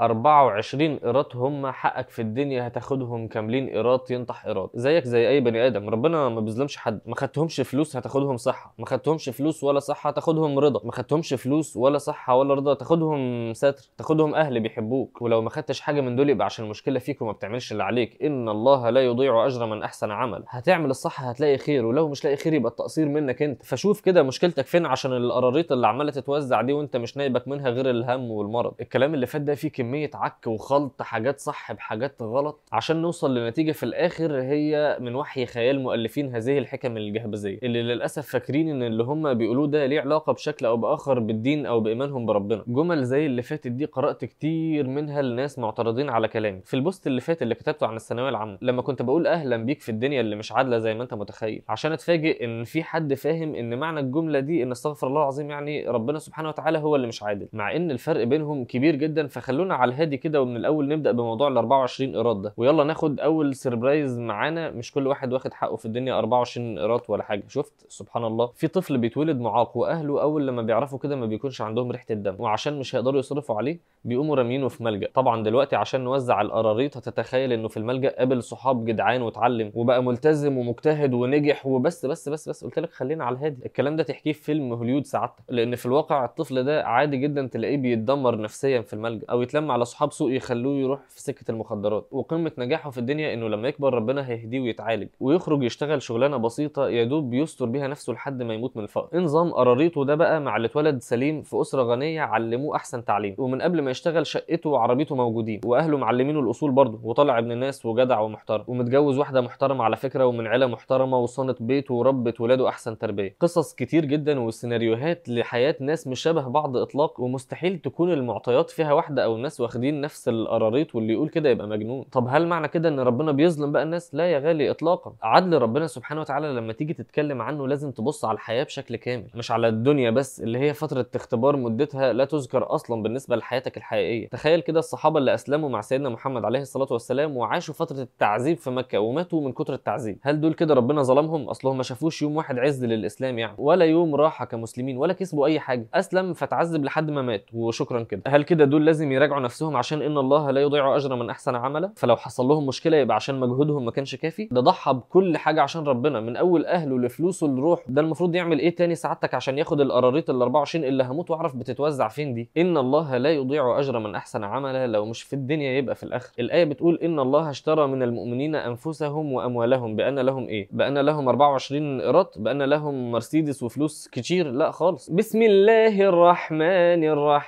24 قيراط هم حقك في الدنيا هتاخدهم كاملين قيراط ينطح قيراط زيك زي اي بني ادم ربنا ما بيظلمش حد ما خدتهمش فلوس هتاخدهم صحه ما خدتهمش فلوس ولا صحه تاخدهم رضا ما خدتهمش فلوس ولا صحه ولا رضا تاخدهم ستر تاخدهم اهل بيحبوك ولو ما خدتش حاجه من دول يبقى عشان المشكله فيك وما بتعملش اللي عليك ان الله لا يضيع اجر من احسن عمل هتعمل الصح هتلاقي خير ولو مش لاقي خير يبقى التقصير منك انت فشوف كده مشكلتك فين عشان القراريط اللي عماله تتوزع دي وانت مش نايبك منها غير الهم والمرض الكلام اللي فات ده فيه كميه عك وخلط حاجات صح بحاجات غلط عشان نوصل لنتيجه في الاخر هي من وحي خيال مؤلفين هذه الحكم الجهبذيه اللي للاسف فاكرين ان اللي هم بيقولوه ده ليه علاقه بشكل او باخر بالدين او بايمانهم بربنا جمل زي اللي فاتت دي قرات كتير منها لناس معترضين على كلامي في البوست اللي فات اللي كتبته عن الثانويه العامه لما كنت بقول اهلا بيك في الدنيا اللي مش عادله زي ما انت متخيل عشان اتفاجئ ان في حد فاهم ان معنى الجمله دي ان استغفر الله العظيم يعني ربنا سبحانه وتعالى هو اللي مش عادل مع ان الفرق بينهم كبير جدا فخلونا على الهادي كده ومن الاول نبدا بموضوع ال 24 قيراط ده ويلا ناخد اول سربرايز معانا مش كل واحد واخد حقه في الدنيا 24 قيراط ولا حاجه شفت سبحان الله في طفل بيتولد معاق واهله اول لما بيعرفوا كده ما بيكونش عندهم ريحه الدم وعشان مش هيقدروا يصرفوا عليه بيقوموا رامينه في ملجا طبعا دلوقتي عشان نوزع القراريط هتتخيل انه في الملجا قابل صحاب جدعان واتعلم وبقى ملتزم ومجتهد ونجح وبس بس بس بس قلت لك خلينا على الهادي الكلام ده تحكيه في فيلم هوليود سعادتك لان في الواقع الطفل ده عادي جدا تلاقيه بيتدمر نفسيا في الملجا او يتلم على صحاب سوء يخلوه يروح في سكه المخدرات وقمه نجاحه في الدنيا انه لما يكبر ربنا هيهديه ويتعالج ويخرج يشتغل شغلانه بسيطه يا دوب بيستر بيها نفسه لحد ما يموت من الفقر نظام قراريطه ده بقى مع اللي اتولد سليم في اسره غنيه علموه احسن تعليم ومن قبل ما يشتغل شقته وعربيته موجودين واهله معلمينه الاصول برضه وطالع ابن الناس وجدع ومحترم ومتجوز واحده محترمه على فكره ومن عيله محترمه وصانت بيته وربت ولاده احسن تربيه قصص كتير جدا وسيناريوهات لحياه ناس مش شبه بعض اطلاق ومستحيل تكون المعطيات فيها واحده او الناس واخدين نفس القراريط واللي يقول كده يبقى مجنون طب هل معنى كده ان ربنا بيظلم بقى الناس لا يا غالي اطلاقا عدل ربنا سبحانه وتعالى لما تيجي تتكلم عنه لازم تبص على الحياه بشكل كامل مش على الدنيا بس اللي هي فتره اختبار مدتها لا تذكر اصلا بالنسبه لحياتك الحقيقيه تخيل كده الصحابه اللي اسلموا مع سيدنا محمد عليه الصلاه والسلام وعاشوا فتره التعذيب في مكه وماتوا من كتر التعذيب هل دول كده ربنا ظلمهم اصلهم ما شافوش يوم واحد عز للاسلام يعني ولا يوم راحه كمسلمين ولا كسبوا اي حاجه اسلم فتعذب لحد ما مات وشكرا كده هل كده دول لازم يراجعوا نفسهم عشان ان الله لا يضيع اجر من احسن عملا فلو حصل لهم مشكله يبقى عشان مجهودهم ما كانش كافي ده ضحى بكل حاجه عشان ربنا من اول اهله لفلوسه لروحه ده المفروض يعمل ايه تاني سعادتك عشان ياخد القراريط ال 24 اللي هموت واعرف بتتوزع فين دي ان الله لا يضيع اجر من احسن عملا لو مش في الدنيا يبقى في الاخر الايه بتقول ان الله اشترى من المؤمنين انفسهم واموالهم بان لهم ايه بان لهم 24 قيراط بان لهم مرسيدس وفلوس كتير لا خالص بسم الله الرحمن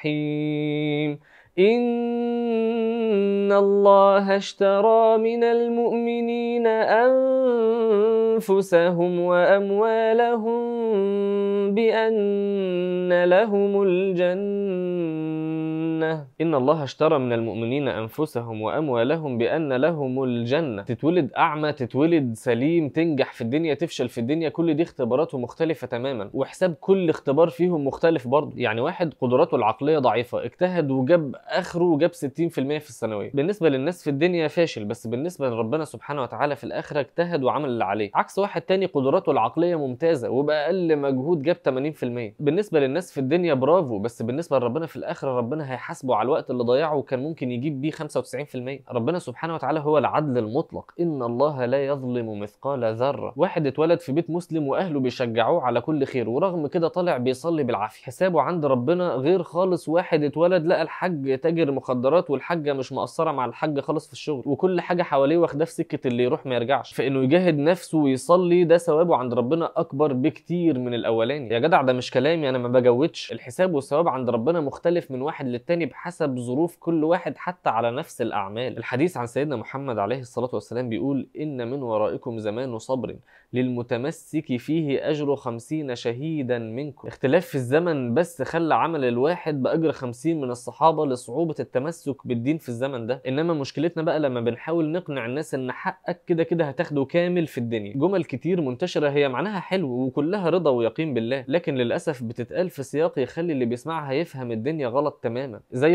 الرحيم إن الله اشترى من المؤمنين أنفسهم وأموالهم بأن لهم الجنة إن الله اشترى من المؤمنين أنفسهم وأموالهم بأن لهم الجنة تتولد أعمى تتولد سليم تنجح في الدنيا تفشل في الدنيا كل دي اختباراته مختلفة تماما وحساب كل اختبار فيهم مختلف برضه يعني واحد قدراته العقلية ضعيفة اجتهد وجاب اخره وجاب 60% في الثانويه بالنسبه للناس في الدنيا فاشل بس بالنسبه لربنا سبحانه وتعالى في الاخره اجتهد وعمل اللي عليه عكس واحد تاني قدراته العقليه ممتازه وباقل مجهود جاب 80% بالنسبه للناس في الدنيا برافو بس بالنسبه لربنا في الاخره ربنا هيحاسبه على الوقت اللي ضيعه وكان ممكن يجيب بيه 95% ربنا سبحانه وتعالى هو العدل المطلق ان الله لا يظلم مثقال ذره واحد اتولد في بيت مسلم واهله بيشجعوه على كل خير ورغم كده طالع بيصلي بالعافيه حسابه عند ربنا غير خالص واحد اتولد لقى الحاج تاجر مخدرات والحاجه مش مقصره مع الحاج خالص في الشغل وكل حاجه حواليه واخداه في سكه اللي يروح ما يرجعش فانه يجاهد نفسه ويصلي ده ثوابه عند ربنا اكبر بكتير من الاولاني يا جدع ده مش كلامي انا ما بجودش الحساب والثواب عند ربنا مختلف من واحد للتاني بحسب ظروف كل واحد حتى على نفس الاعمال الحديث عن سيدنا محمد عليه الصلاه والسلام بيقول ان من ورائكم زمان صبر للمتمسك فيه اجر خمسين شهيدا منكم اختلاف في الزمن بس خلى عمل الواحد باجر خمسين من الصحابه لصعوبه التمسك بالدين في الزمن ده انما مشكلتنا بقى لما بنحاول نقنع الناس ان حقك كده كده هتاخده كامل في الدنيا جمل كتير منتشره هي معناها حلو وكلها رضا ويقين بالله لكن للاسف بتتقال في سياق يخلي اللي بيسمعها يفهم الدنيا غلط تماما زي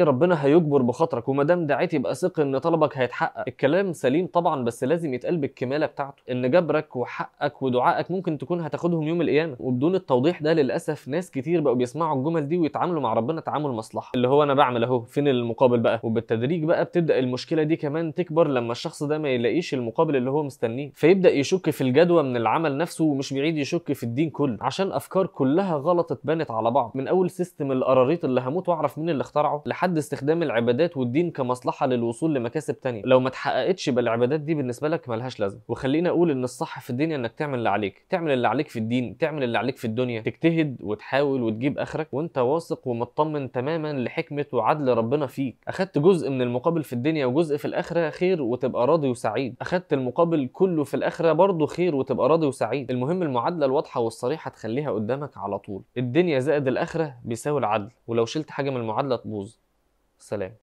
ربنا هيجبر بخاطرك وما دام دعيت يبقى ثق ان طلبك هيتحقق الكلام سليم طبعا بس لازم يتقال بالكماله بتاعته ان جبرك وحقك ودعائك ممكن تكون هتاخدهم يوم القيامه وبدون التوضيح ده للاسف ناس كتير بقوا بيسمعوا الجمل دي ويتعاملوا مع ربنا تعامل مصلحه اللي هو انا بعمل اهو فين المقابل بقى وبالتدريج بقى بتبدا المشكله دي كمان تكبر لما الشخص ده ما يلاقيش المقابل اللي هو مستنيه فيبدا يشك في الجدوى من العمل نفسه ومش بعيد يشك في الدين كله عشان افكار كلها غلط اتبنت على بعض من اول سيستم القراريط اللي هموت واعرف مين اللي اخترعه لحد استخدام العبادات والدين كمصلحه للوصول لمكاسب تانية لو ما اتحققتش يبقى العبادات دي بالنسبه لك ملهاش لازمه وخلينا اقول ان الصح في الدنيا انك تعمل اللي عليك تعمل اللي عليك في الدين تعمل اللي عليك في الدنيا تجتهد وتحاول وتجيب اخرك وانت واثق ومطمن تماما لحكمه وعدل ربنا فيك اخدت جزء من المقابل في الدنيا وجزء في الاخره خير وتبقى راضي وسعيد اخدت المقابل كله في الاخره برضه خير وتبقى راضي وسعيد المهم المعادله الواضحه والصريحه تخليها قدامك على طول الدنيا زائد الاخره بيساوي العدل ولو شلت حاجه من المعادله تبوظ سلام